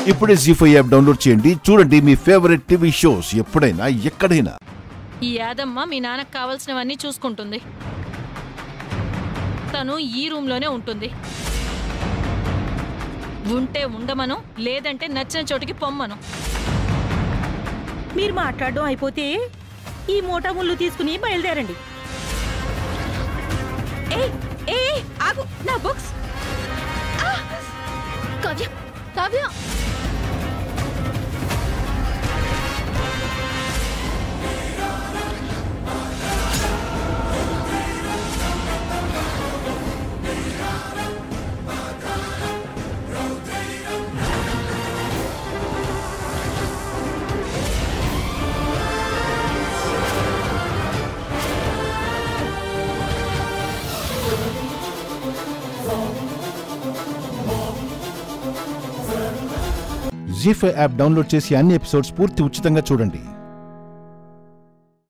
ఇప్పుడే G five app download చేయండి చూడండి మీ ఫేవరెట్ టీవీ షోస్ ఎప్పుడైనా ఎక్కడైనా ఈ యాదమ్మ మీ నాన్నకు కావాల్సినవన్నీ చూసుకుంటుంది తను ఈ రూమ్లోనే ఉంటుంది ఉంటే ఉండమను లేదంటే నచ్చిన చోటికి పొమ్మను మీరు మాట్లాడడం అయిపోతే ఈ మూటా ముళ్ళు తీసుకుని బయలుదేరండి ఏ ఏ ఆగు నా books Kavya Kavya Zee five app download చేసి అన్ని ఎపిసోడ్స్ పూర్తి ఉచితంగా చూడండి